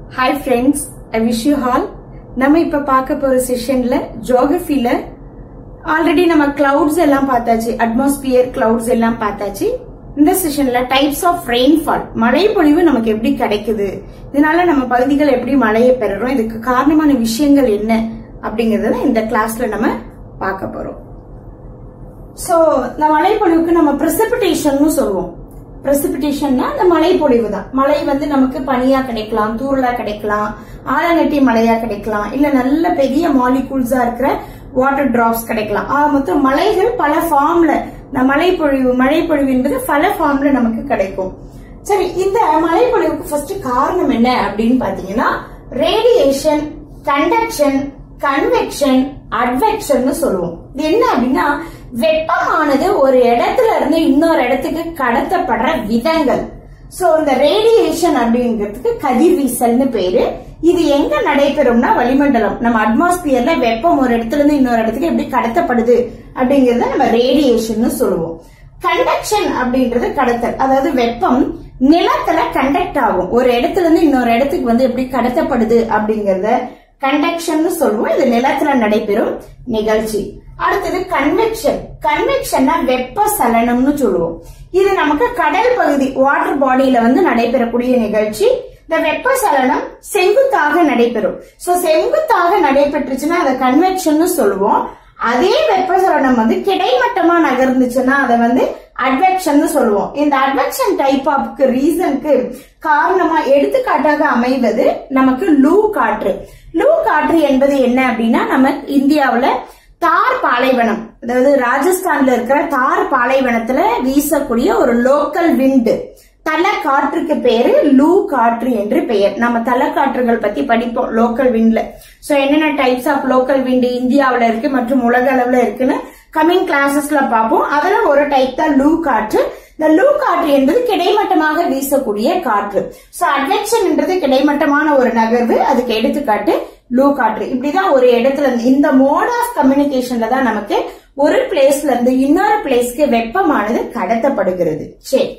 hi friends I wish you all நம்ம இப்ப பார்க்க போற செஷன்ல ஜியோகிரபில ஆல்ரெடி நம்ம கிளவுட்ஸ் எல்லாம் பார்த்தாச்சு அட்மாஸ்பியர் கிளவுட்ஸ் எல்லாம் பார்த்தாச்சு இந்த செஷன்ல டைப்ஸ் ஆஃப் ரெயின்ஃபால் மழை பொழிவு நமக்கு எப்படி கிடைக்குது இதனால நம்ம பகுதிகள் எப்படி மழையை பெறுறோம் இதுக்கு காரணமான விஷயங்கள் என்ன அப்படிங்கறத இந்த கிளாஸ்ல நம்ம பார்க்க போறோம் சோ இந்த மழைப்பொழிவுக்கு நம்ம பிரசிபிடேஷன் சொல்லுவோம் பிரசிபிடேஷன்னா அந்த மழை பொழிவு தான் மழை வந்து நமக்கு பனியா கிடைக்கலாம் தூரலா கிடைக்கலாம் ஆலங்கட்டி மழையா கிடைக்கலாம் இல்ல நல்ல பெரிய மாலிகூல்ஸா இருக்கிற வாட்டர் டிராப்ஸ் கிடைக்கலாம் ஆக மொத்தம் மலைகள் பல ஃபார்ம்ல இந்த மழை பொழிவு மழை பொழிவு என்பது பல ஃபார்ம்ல நமக்கு கிடைக்கும் சரி இந்த மழை பொழிவுக்கு ஃபர்ஸ்ட் காரணம் என்ன அப்படின்னு பாத்தீங்கன்னா ரேடியேஷன் கண்டக்ஷன் கன்வெக்ஷன் அட்வெக்ஷன் சொல்லுவோம் இது என்ன அப்படின்னா வெப்பமானது ஒரு இடத்துல இருந்து இன்னொரு இடத்துக்கு கடத்தப்படுற விதங்கள் சோ இந்த ரேடியேஷன் அப்படிங்கிறதுக்கு கதிர்வீசல்னு பேரு இது எங்க நடைபெறும்னா வளிமண்டலம் நம்ம அட்மாஸ்பியர்ல வெப்பம் ஒரு இடத்துல இருந்து இன்னொரு இடத்துக்கு எப்படி கடத்தப்படுது அப்படிங்கறத நம்ம ரேடியேஷன் சொல்லுவோம் கண்டக்ஷன் அப்படின்றது கடத்தல் அதாவது வெப்பம் நிலத்துல கண்டக்ட் ஆகும் ஒரு இடத்துல இருந்து இன்னொரு இடத்துக்கு வந்து எப்படி கடத்தப்படுது அப்படிங்கறத கண்டக்ஷன் சொல்லுவோம் இது நிலத்துல நடைபெறும் நிகழ்ச்சி அடுத்தது கன்வெக்ஷன் கன்வெக்ஷன்னா வெப்ப சலனம்னு சொல்லுவோம் இது நமக்கு கடல் பகுதி வாட்டர் பாடியில வந்து நடைபெறக்கூடிய நிகழ்ச்சி இந்த வெப்ப சலனம் செங்குத்தாக நடைபெறும் சோ செங்குத்தாக நடைபெற்றுச்சுன்னா அதை கன்வெக்ஷன் சொல்லுவோம் அதே வெப்பசலனம் வந்து கிடைமட்டமா நகர்ந்துச்சுன்னா அதை வந்து அட்வெக்ஷன் சொல்லுவோம் இந்த அட்வெக்ஷன் டைப் ஆஃப்க்கு ரீசனுக்கு காரணமா எடுத்துக்காட்டாக அமைவது நமக்கு லூ காற்று லூ காற்று என்பது என்ன அப்படின்னா நம்ம இந்தியாவுல தார் பாலைவனம் அதாவது ராஜஸ்தான்ல இருக்கிற தார் பாலைவனத்துல வீசக்கூடிய ஒரு லோக்கல் விண்டு தல காற்றுக்கு பேரு லூ காற்று என்று பெயர் நம்ம தல காற்றுகள் பத்தி படிப்போம் லோக்கல் விண்ட்ல சோ என்னென்ன டைப்ஸ் ஆஃப் லோக்கல் விண்டு இந்தியாவுல இருக்கு மற்றும் உலக அளவுல இருக்குன்னு கமிங் கிளாஸஸ்ல பார்ப்போம் அதுல ஒரு டைப் தான் லூ காற்று இந்த லூ காற்று என்பது கிடைமட்டமாக வீசக்கூடிய காற்று சோ அட்வெக்ஷன் என்றது கிடைமட்டமான ஒரு நகர்வு அதுக்கு எடுத்துக்காட்டு லூ காற்று இப்படிதான் ஒரு இடத்துல இருந்து இந்த மோட் ஆஃப் கம்யூனிகேஷன்ல தான் நமக்கு ஒரு பிளேஸ்ல இருந்து இன்னொரு பிளேஸ்க்கு வெப்பமானது கடத்தப்படுகிறது சரி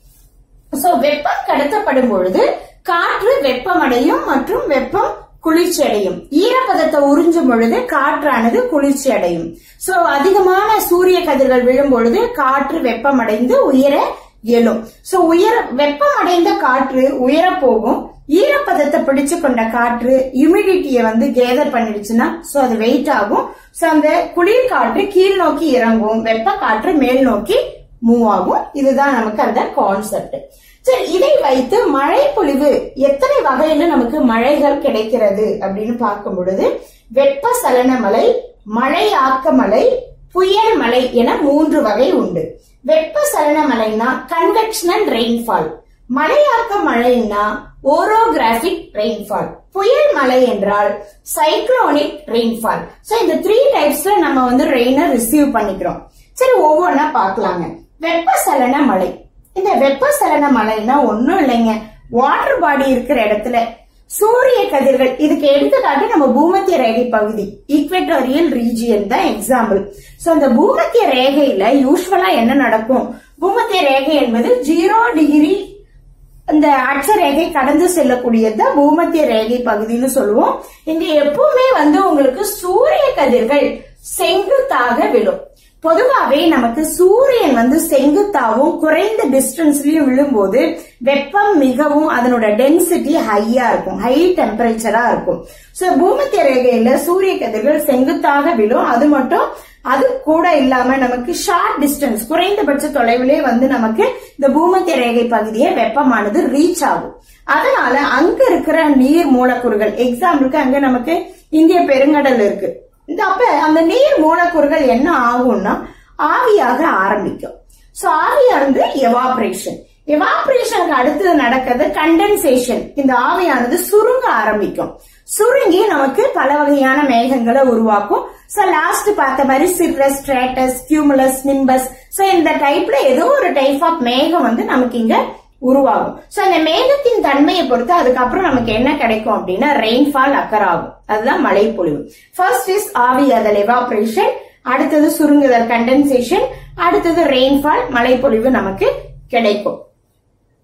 சோ வெப்பம் கடத்தப்படும் பொழுது காற்று வெப்பமடையும் மற்றும் வெப்பம் குளிர்ச்சி அடையும் ஈரப்பதத்தை உறிஞ்சும் பொழுது காற்றானது குளிர்ச்சி அடையும் சோ அதிகமான சூரிய கதிர்கள் விழும் பொழுது காற்று வெப்பமடைந்து உயர எழும் சோ உயர வெப்பமடைந்த காற்று உயர போகும் ஈரப்பதத்தை பிடிச்சு கொண்ட காற்று ஹியூமிடிட்டியை வந்து கேதர் பண்ணிடுச்சுன்னா சோ அது வெயிட் ஆகும் சோ அந்த குளிர் காற்று கீழ் நோக்கி இறங்கும் வெப்ப காற்று மேல் நோக்கி மூவ் ஆகும் இதுதான் நமக்கு அந்த கான்செப்ட் சரி இதை வைத்து மழை பொழிவு எத்தனை வகையில நமக்கு மழைகள் கிடைக்கிறது அப்படின்னு பார்க்கும் பொழுது வெப்ப சலன மலை மழையாக்க மலை புயல் மலை என மூன்று வகை உண்டு வெப்ப சலன மலைனா கன்வெக்ஷனல் ரெயின்ஃபால் மழையாக்க மழைன்னா ஓரோகிராபிக் ரெயின்ஃபால் புயல் மலை என்றால் சைக்ளோனிக் ரெயின்ஃபால் சோ இந்த த்ரீ டைப்ஸ்ல நம்ம வந்து ரெயினை ரிசீவ் பண்ணிக்கிறோம் சரி ஒவ்வொன்னா பார்க்கலாங்க வெப்பசலன மழை இந்த வெப்பசலன மழைன்னா ஒண்ணும் இல்லைங்க வாட்டர் பாடி இருக்கிற இடத்துல சூரிய கதிர்கள் இதுக்கு எடுத்துக்காட்டு நம்ம பூமத்திய ரேகை பகுதி ஈக்வெட்டோரியல் ரீஜியன் தான் எக்ஸாம்பிள் சோ அந்த பூமத்திய ரேகையில யூஸ்வலா என்ன நடக்கும் பூமத்திய ரேகை என்பது ஜீரோ டிகிரி இந்த அட்சரேகை கடந்து செல்லக்கூடியது பூமத்திய ரேகை பகுதின்னு சொல்லுவோம் இங்க எப்பவுமே வந்து உங்களுக்கு சூரிய கதிர்கள் செங்குத்தாக விழும் பொதுவாவே நமக்கு சூரியன் வந்து செங்குத்தாவும் குறைந்த டிஸ்டன்ஸ்லயும் விழும்போது வெப்பம் மிகவும் அதனோட டென்சிட்டி ஹையா இருக்கும் ஹை டெம்பரேச்சரா இருக்கும் சோ பூமத்திய ரேகையில சூரிய கதிர்கள் செங்குத்தாக விழும் அது மட்டும் அது கூட இல்லாம நமக்கு ஷார்ட் டிஸ்டன்ஸ் குறைந்தபட்ச தொலைவிலே வந்து நமக்கு இந்த பூமத்திய ரேகை பகுதியை வெப்பமானது ரீச் ஆகும் அதனால அங்க இருக்கிற நீர் மூலக்கூறுகள் எக்ஸாம்பிளுக்கு அங்க நமக்கு இந்திய பெருங்கடல் இருக்கு இந்த அப்ப அந்த நீர் மூலக்கூறுகள் என்ன ஆகும்னா ஆவியாக ஆரம்பிக்கும் சோ ஆவியானது எவாபரேஷன் எவாபரேஷனுக்கு அடுத்தது நடக்கிறது கண்டென்சேஷன் இந்த ஆவியானது சுருங்க ஆரம்பிக்கும் சுருங்கி நமக்கு பல வகையான மேகங்களை உருவாக்கும் சோ லாஸ்ட் பார்த்த மாதிரி சிர்ரஸ் ஸ்ட்ரேட்டஸ் கியூமுலஸ் நிம்பஸ் சோ இந்த டைப்ல ஏதோ ஒரு டைப் ஆஃப் மேகம் வந்து நமக்கு இங்க உருவாகும் சோ அந்த மேகத்தின் தன்மையை பொறுத்து அதுக்கப்புறம் நமக்கு என்ன கிடைக்கும் அப்படின்னா ரெயின்ஃபால் அக்கர் ஆகும் அதுதான் மழை பொழிவு ஃபர்ஸ்ட் இஸ் ஆவி அதல் எவாபரேஷன் அடுத்தது சுருங்குதல் கண்டென்சேஷன் அடுத்தது ரெயின்ஃபால் மழை பொழிவு நமக்கு கிடைக்கும்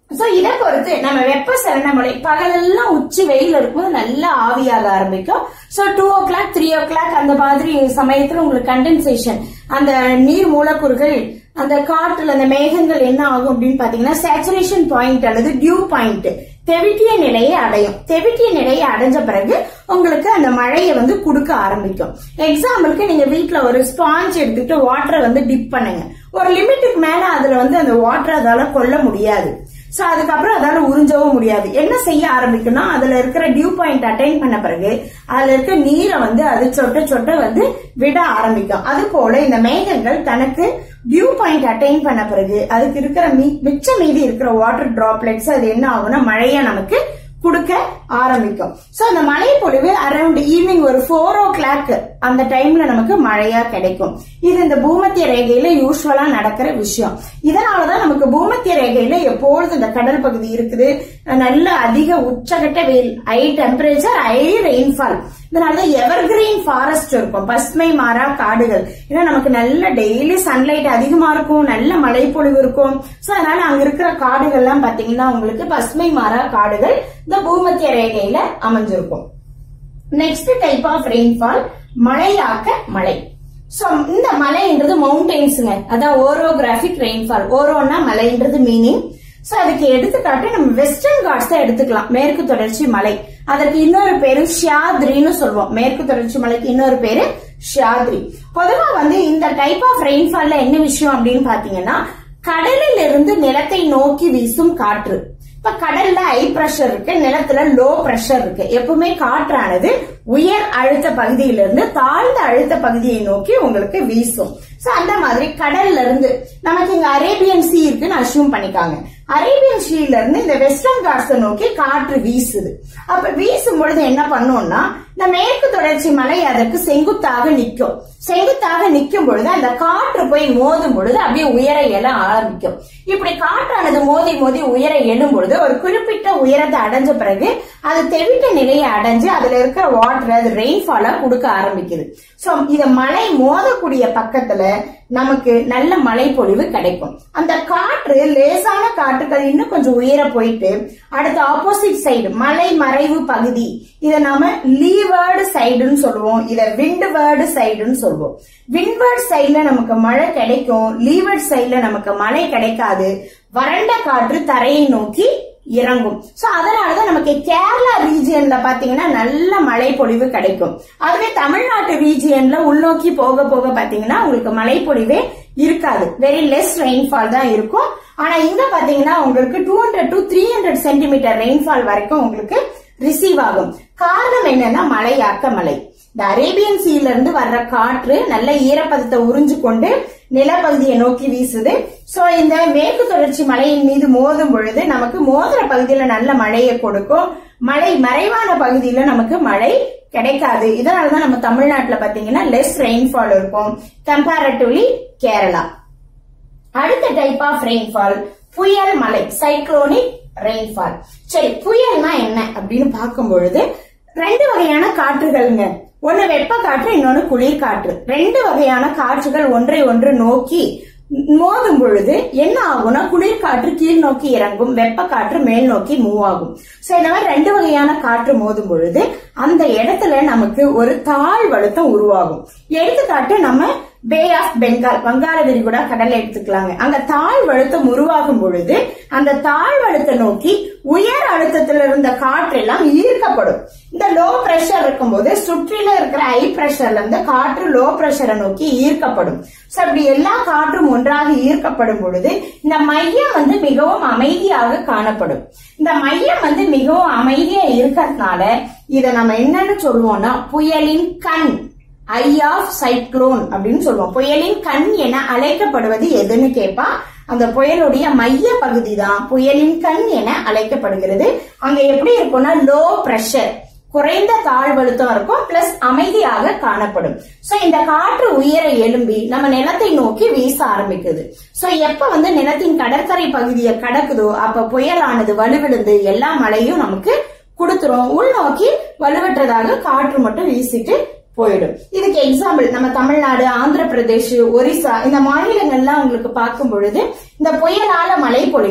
சோ இதை பொறுத்து நம்ம வெப்ப சலனமழை பகலெல்லாம் உச்சி வெயில் இருக்கும்போது நல்லா ஆவியாக ஆரம்பிக்கும் so two o'clock three o'clock அந்த மாதிரி சமயத்துல உங்களுக்கு கண்டென்சேஷன் அந்த நீர் மூலக்கூறுகள் அந்த காற்றுல அந்த மேகங்கள் என்ன ஆகும் அப்படின்னு பாத்தீங்கன்னா சேச்சுரேஷன் பாயிண்ட் அல்லது டியூ பாயிண்ட் தெவிட்டிய நிலையை அடையும் தெவிட்டிய நிலையை அடைஞ்ச பிறகு உங்களுக்கு அந்த மழையை வந்து கொடுக்க ஆரம்பிக்கும் எக்ஸாம்பிளுக்கு நீங்க வீட்ல ஒரு ஸ்பாஞ்ச் எடுத்துட்டு வாட்டரை வந்து டிப் பண்ணுங்க ஒரு லிமிட்டுக்கு மேல அதுல வந்து அந்த வாட்டரை அதால கொல்ல முடியாது சோ அதுக்கப்புறம் அதால உறிஞ்சவும் முடியாது என்ன செய்ய ஆரம்பிக்கும்னா அதுல இருக்கிற டியூ பாயிண்ட் அட்டைன் பண்ண பிறகு அதுல இருக்க நீரை வந்து அது சொட்ட சொட்ட வந்து விட ஆரம்பிக்கும் அது போல இந்த மேகங்கள் தனக்கு டியூ பாயிண்ட் அட்டைன் பண்ண பிறகு அதுக்கு இருக்கிற மீ- மிச்ச மீதி இருக்கிற வாட்டர் டிராப்லெட்ஸ் அது என்ன ஆகும்னா மழையா நமக்கு கொடுக்க ஆரம்பிக்கும் சோ அந்த மழை பொழிவு அரௌண்ட் ஈவினிங் ஒரு ஃபோர் ஓ கிளாக் அந்த டைம்ல நமக்கு மழையா கிடைக்கும் இது இந்த பூமத்திய ரேகையில யூஸ்வலா நடக்கிற விஷயம் இதனாலதான் நமக்கு பூமத்திய ரேகையில எப்பொழுது இந்த கடல் பகுதி இருக்குது நல்ல அதிக உச்சகட்ட வெயில் ஹை டெம்பரேச்சர் ஹை ரெயின்ஃபால் இதனாலதான் எவர்கிரீன் ஃபாரஸ்ட் இருக்கும் பசுமை மாறா காடுகள் ஏன்னா நமக்கு நல்ல டெய்லி சன்லைட் அதிகமா இருக்கும் நல்ல மழைப்பொழிவு இருக்கும் சோ அதனால அங்க இருக்கிற காடுகள்லாம் பாத்தீங்கன்னா உங்களுக்கு பசுமை மாறா காடுகள் இந்த பூமத்திய ரேகையில அமைஞ்சிருக்கும் நெக்ஸ்ட் டைப் ஆஃப் ரெயின்ஃபால் மழையாக்க மழை சோ இந்த மலைன்றது மவுண்டெயின்ஸுங்க அதான் ஓரோகிராபிக் ரெயின்ஃபால் ஓரோன்னா மலைன்றது மீனிங் சோ அதுக்கு எடுத்துக்காட்டு நம்ம வெஸ்டர்ன் காட்ஸ் தான் எடுத்துக்கலாம் மேற்கு தொடர்ச்சி மலை அதற்கு இன்னொரு பேரு ஷியாத்ரின்னு சொல்லுவோம் மேற்கு தொடர்ச்சி மலைக்கு இன்னொரு பேரு ஷியாத்ரி பொதுவா வந்து இந்த டைப் ஆஃப் ரெயின்ஃபால்ல என்ன விஷயம் அப்படின்னு பாத்தீங்கன்னா கடலில் இருந்து நிலத்தை நோக்கி வீசும் காற்று இப்ப கடல்ல ஹை பிரஷர் இருக்கு நிலத்துல லோ பிரஷர் இருக்கு எப்பவுமே காற்றானது உயர் அழுத்த பகுதியிலிருந்து தாழ்ந்த அழுத்த பகுதியை நோக்கி உங்களுக்கு வீசும் சோ அந்த மாதிரி கடல்ல இருந்து நமக்கு இங்க அரேபியன் சீ இருக்குன்னு அசியூம் பண்ணிக்காங்க அரேபியன் சீல இருந்து இந்த வெஸ்டர்ன் காட்ஸை நோக்கி காற்று வீசுது அப்ப வீசும் பொழுது என்ன பண்ணும்னா இந்த மேற்கு தொடர்ச்சி மலை அதற்கு செங்குத்தாக நிக்கும் செங்குத்தாக நிக்கும் பொழுது அந்த காற்று போய் மோதும் பொழுது அப்படியே உயர எழ ஆரம்பிக்கும் இப்படி காற்றானது மோதி மோதி உயர எழும் பொழுது ஒரு குறிப்பிட்ட உயரத்தை அடைஞ்ச பிறகு அது தெவிட்ட நிலையை அடைஞ்சு அதுல இருக்கிற வாட்டர் அது ரெயின்ஃபாலா கொடுக்க ஆரம்பிக்குது சோ இத மழை மோதக்கூடிய பக்கத்துல நமக்கு நல்ல மழை பொழிவு கிடைக்கும் அந்த காற்று லேசான காற்றுகள் இன்னும் கொஞ்சம் உயர போயிட்டு அடுத்த ஆப்போசிட் சைடு மலை மறைவு பகுதி இத நாம லீவர்டு சைடுன்னு சொல்லுவோம் இத விண்ட்வேர்டு சைடுன்னு சொல்லுவோம் விண்ட்வேர்ட் சைடுல நமக்கு மழை கிடைக்கும் லீவர்ட் சைடுல நமக்கு மழை கிடைக்காது வறண்ட காற்று தரையை நோக்கி இறங்கும் சோ அதனாலதான் நமக்கு கேரளா ரீஜியன்ல பாத்தீங்கன்னா நல்ல மழை பொழிவு கிடைக்கும் அதுவே தமிழ்நாட்டு ரீஜியன்ல உள்நோக்கி போக போக பாத்தீங்கன்னா உங்களுக்கு மழை பொழிவே இருக்காது வெரி லெஸ் ரெயின்ஃபால் தான் இருக்கும் ஆனா இங்க பாத்தீங்கன்னா உங்களுக்கு two hundred to three hundred centimetre rainfall வரைக்கும் உங்களுக்கு ரிசீவ் ஆகும் காரணம் என்னன்னா மழையாக்க மழை இந்த அரேபியன் சீல இருந்து வர்ற காற்று நல்ல ஈரப்பதத்தை உறிஞ்சு கொண்டு நிலப்பகுதியை நோக்கி வீசுது சோ இந்த மேற்கு தொடர்ச்சி மலையின் மீது மோதும் பொழுது நமக்கு மோதுற பகுதியில நல்ல மழையை கொடுக்கும் மழை மறைவான பகுதியில நமக்கு மழை கிடைக்காது இதனாலதான் நம்ம தமிழ்நாட்டுல பாத்தீங்கன்னா லெஸ் ரெயின்ஃபால் இருக்கும் கம்பேரட்டிவ்லி கேரளா அடுத்த டைப் ஆஃப் ரெயின்ஃபால் புயல் மழை சைக்ளோனிக் ரெயின்ஃபால் சரி புயல்னா என்ன அப்படின்னு பார்க்கும் பொழுது ரெண்டு வகையான காற்றுகள்ங்க ஒன்னு வெப்ப காற்று இன்னொன்னு குளிர் காற்று ரெண்டு வகையான காற்றுகள் ஒன்றை ஒன்று நோக்கி மோதும் பொழுது என்ன ஆகும்னா குளிர் காற்று கீழ் நோக்கி இறங்கும் வெப்ப காற்று மேல் நோக்கி மூவ் ஆகும் சோ இந்த மாதிரி ரெண்டு வகையான காற்று மோதும் பொழுது அந்த இடத்துல நமக்கு ஒரு தாழ்வழுத்தம் உருவாகும் எடுத்துக்காட்டு நம்ம பே ஆஃப் பெங்கால் வங்காள விரிகுடா கடலை எடுத்துக்கலாங்க அங்க தாழ்வழுத்தம் உருவாகும் பொழுது அந்த தாழ்வழுத்த நோக்கி உயர் அழுத்தத்தில் இருந்த காற்றெல்லாம் ஈர்க்கப்படும் இந்த லோ பிரஷர் இருக்கும்போது சுற்றில இருக்கிற ஹை பிரஷர்ல இருந்து காற்று லோ பிரஷரை நோக்கி ஈர்க்கப்படும் சோ அப்படி எல்லா காற்றும் ஒன்றாக ஈர்க்கப்படும் பொழுது இந்த மையம் வந்து மிகவும் அமைதியாக காணப்படும் இந்த மையம் வந்து மிகவும் அமைதியா இருக்கிறதுனால இத நம்ம என்னன்னு சொல்லுவோம்னா புயலின் கண் ஐ ஆஃப் சைக்ளோன் அப்படின்னு சொல்லுவோம் புயலின் கண் என அழைக்கப்படுவது எதுன்னு கேட்பா அந்த புயலுடைய மைய பகுதி தான் புயலின் கண் என அழைக்கப்படுகிறது அங்க எப்படி இருக்கும்னா லோ பிரஷர் குறைந்த தாழ்வழுத்தம் இருக்கும் பிளஸ் அமைதியாக காணப்படும் சோ இந்த காற்று உயர எழும்பி நம்ம நிலத்தை நோக்கி வீச ஆரம்பிக்குது சோ எப்ப வந்து நிலத்தின் கடற்கரை பகுதியை கடக்குதோ அப்ப புயலானது வலுவிழுந்து எல்லா மழையும் நமக்கு கொடுத்துரும் உள்நோக்கி வலுவற்றதாக காற்று மட்டும் வீசிட்டு போயிடும் இதுக்கு எக்ஸாம்பிள் நம்ம தமிழ்நாடு ஆந்திர பிரதேஷ் ஒரிசா இந்த மாநிலங்கள்லாம் உங்களுக்கு பார்க்கும் பொழுது இந்த புயலால மழை பொழிவை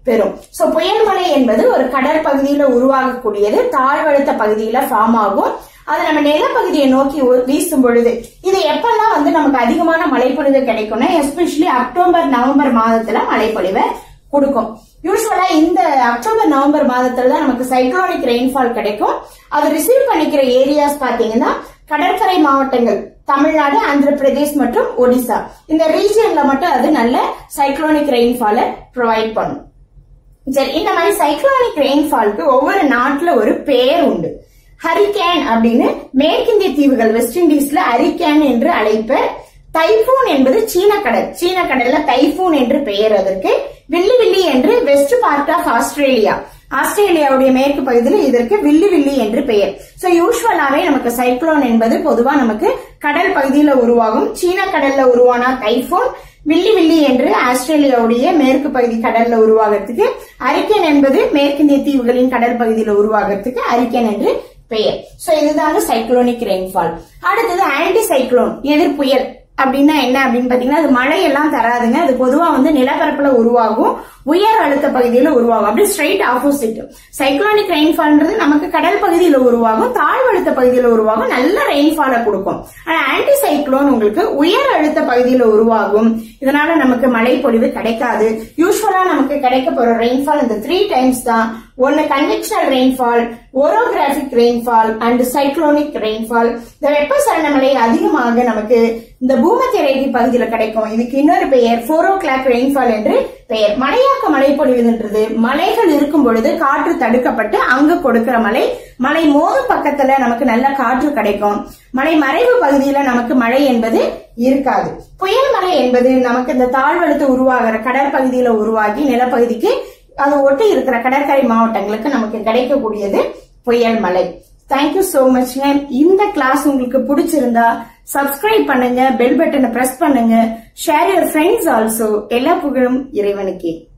பெறும் சோ புயல் மழை என்பது ஒரு கடல் பகுதியில உருவாகக்கூடியது தாழ்வழுத்த பகுதியில ஃபார்ம் ஆகும் அது நம்ம நிலப்பகுதியை நோக்கி ஒ- வீசும் பொழுது இது எப்பெல்லாம் வந்து நமக்கு அதிகமான மழைப்பொழிவு கிடைக்கும்னா எஸ்பெஷலி அக்டோபர் நவம்பர் மாதத்துல மழைப்பொழிவை கொடுக்கும் யூஸ்வலா இந்த அக்டோபர் நவம்பர் மாதத்துல தான் நமக்கு சைக்ளோனிக் ரெயின்ஃபால் கிடைக்கும் அது ரிசீவ் பண்ணிக்கிற ஏரியாஸ் பாத்தீங்கன்னா கடற்கரை மாவட்டங்கள் தமிழ்நாடு ஆந்திர பிரதேஷ் மற்றும் ஒடிசா இந்த ரீஜியன்ல மட்டும் அது நல்ல சைக்ளோனிக் ரெயின்ஃபாலை ப்ரொவைட் பண்ணும் சரி இந்த மாதிரி சைக்ளோனிக் ரெயின்ஃபால்க்கு ஒவ்வொரு நாட்டுல ஒரு பெயர் உண்டு ஹரிகேன் அப்படின்னு மேற்கிந்திய தீவுகள் வெஸ்ட் இண்டீஸ்ல ஹரிகேன் என்று அழைப்பர் தைபூன் என்பது சீன கடல் சீன கடல்ல தைபூன் என்று பெயர் அதற்கு வில்லி வில்லி என்று வெஸ்ட் பார்ட் ஆஃப் ஆஸ்திரேலியா ஆஸ்திரேலியாவுடைய மேற்கு பகுதியில் இதற்கு வில்லி வில்லி என்று பெயர் சோ யூஸ்வலாவே நமக்கு சைக்ளோன் என்பது பொதுவா நமக்கு கடல் பகுதியில உருவாகும் சீன கடல்ல உருவானா தைஃபோன் வில்லி வில்லி என்று ஆஸ்திரேலியாவுடைய மேற்கு பகுதி கடல்ல உருவாகிறதுக்கு அரிக்கன் என்பது மேற்கிந்திய தீவுகளின் கடல் பகுதியில உருவாகிறதுக்கு அரிக்கன் என்று பெயர் சோ இதுதாங்க சைக்ளோனிக் ரெயின்ஃபால் அடுத்தது ஆன்டி சைக்ளோன் எதிர் புயல் அப்படின்னா என்ன அப்படின்னு பாத்தீங்கன்னா அது மழையெல்லாம் தராதுங்க அது பொதுவா வந்து நிலப்பரப்புல உருவாகும் உயர் அழுத்த பகுதியில உருவாகும் அப்படி ஸ்ட்ரைட் ஆப்போசிட் சைக்ளோனிக் ரெயின்ஃபால்ன்றது நமக்கு கடல் பகுதியில உருவாகும் தாழ்வழுத்த பகுதியில உருவாகும் நல்ல ரெயின்ஃபாலை கொடுக்கும் ஆனா ஆன்டி சைக்ளோன் உங்களுக்கு உயர் அழுத்த பகுதியில உருவாகும் இதனால நமக்கு மழை பொழிவு கிடைக்காது யூஸ்வலா நமக்கு கிடைக்க போற ரெயின்ஃபால் இந்த த்ரீ டைம்ஸ் தான் ஒன்னு convectional rainfall orographic rainfall and cyclonic rainfall இந்த வெப்பசலன மழை அதிகமாக நமக்கு இந்த பூமத்திய ரேகை பகுதியில கிடைக்கும் இதுக்கு இன்னொரு பெயர் போரோ கிளாக் ரெயின்ஃபால் என்று பெயர் மழையாக்க மழை பொழிவுன்றது மலைகள் இருக்கும் பொழுது காற்று தடுக்கப்பட்டு அங்கு கொடுக்கிற மழை மலை மோதும் பக்கத்துல நமக்கு நல்ல காற்று கிடைக்கும் மலை மறைவு பகுதியில நமக்கு மழை என்பது இருக்காது புயல் மழை என்பது நமக்கு இந்த தாழ்வழுத்து உருவாகிற கடற்பகுதியில உருவாகி நிலப்பகுதிக்கு அது ஒட்டி இருக்கிற கடற்கரை மாவட்டங்களுக்கு நமக்கு கிடைக்கக்கூடியது புயல் மழை தேங்க்யூ சோ மச்ங்க இந்த கிளாஸ் உங்களுக்கு பிடிச்சிருந்தா சப்ஸ்கிரைப் பண்ணுங்க பெல் பட்டனை பிரஸ் பண்ணுங்க ஷேர் யுவர் ஃப்ரெண்ட்ஸ் ஆல்சோ எல்லா புகழும் இறைவனுக்கே